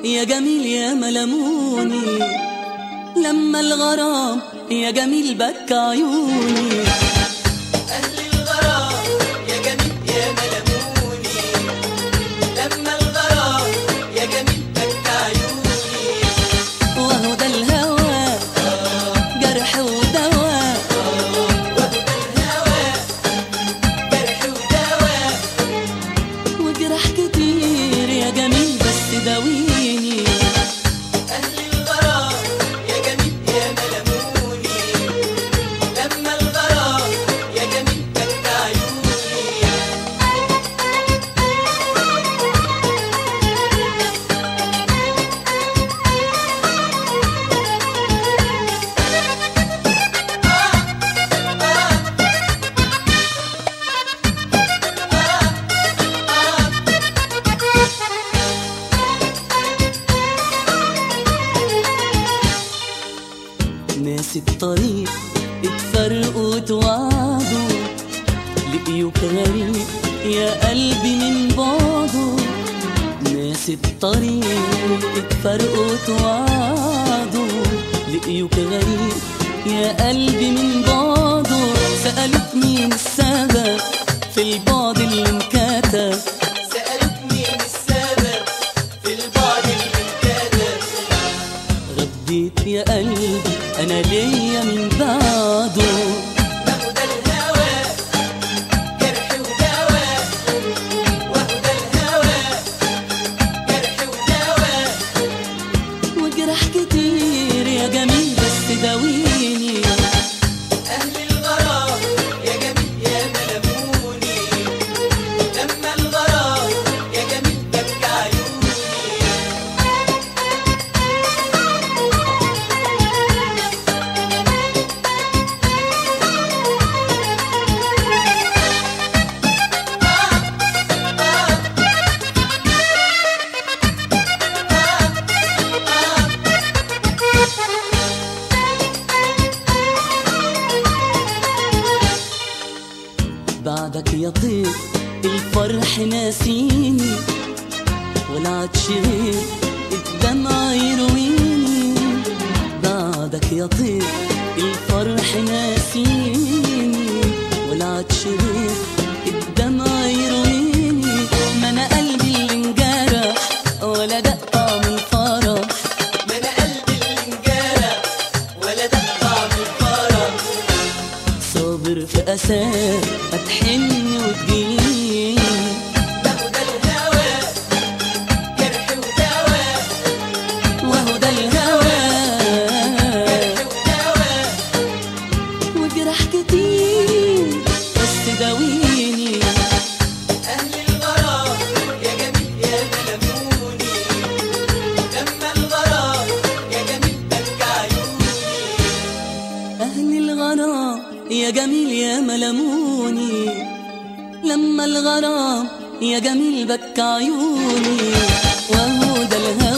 يا جميل يا ملموني لما الغرام يا جميل بكى عيوني أهل الغرام يا جميل يا ملموني لما الغرام يا جميل بكى عيوني وهو ده الهوى جرح ودواء وهدى الهوى جرح ودواء وجرح كتير يا جميل بس داويني أهل الغرام يا جميل يا ملموني لما الغرام يا جميل بكى عيوني ناس الطريق اتفرقوا وتوعدوا لقيوك غريب يا قلبي من بعده ناس الطريق اتفرقوا وتوعدوا لقيوك غريب يا قلبي من بعده سألوك مين السبب في البعد اللي انكتب سألت مين السبب في البعد المنكدر رديت يا قلبي انا ليا من بعده وهدى الهوى جرح ودواء وهدى الهوى جرح ودواء وجرح كتير يا جميل بس داويني أهل الغرام يا جميل يا ملموني لما الغرام يا جميل بكى عيوني بعدك يا طير الفرح ناسيني ولا عادش غير الدمع يرويني بعدك يا طير الفرح ناسيني ولا عادش غير الدمع يرويني ما انا قلبي اللي انجرح ولا دق طعم الفرح ما أنا قلبي اللي انجرح ولا ده طعم الفرح صابر في أساه هتحن وتجيني وهدى الهوى جرح ودواء وهو ده الهوى جرح ودواء وجرح كتير بس داويني أهل الغرام يا جميل يا ملموني لما الغرام يا جميل بكى عيوني أهل الغرام يا جميل يا ملموني لما الغرام يا جميل بكى عيوني وهو ده الهوى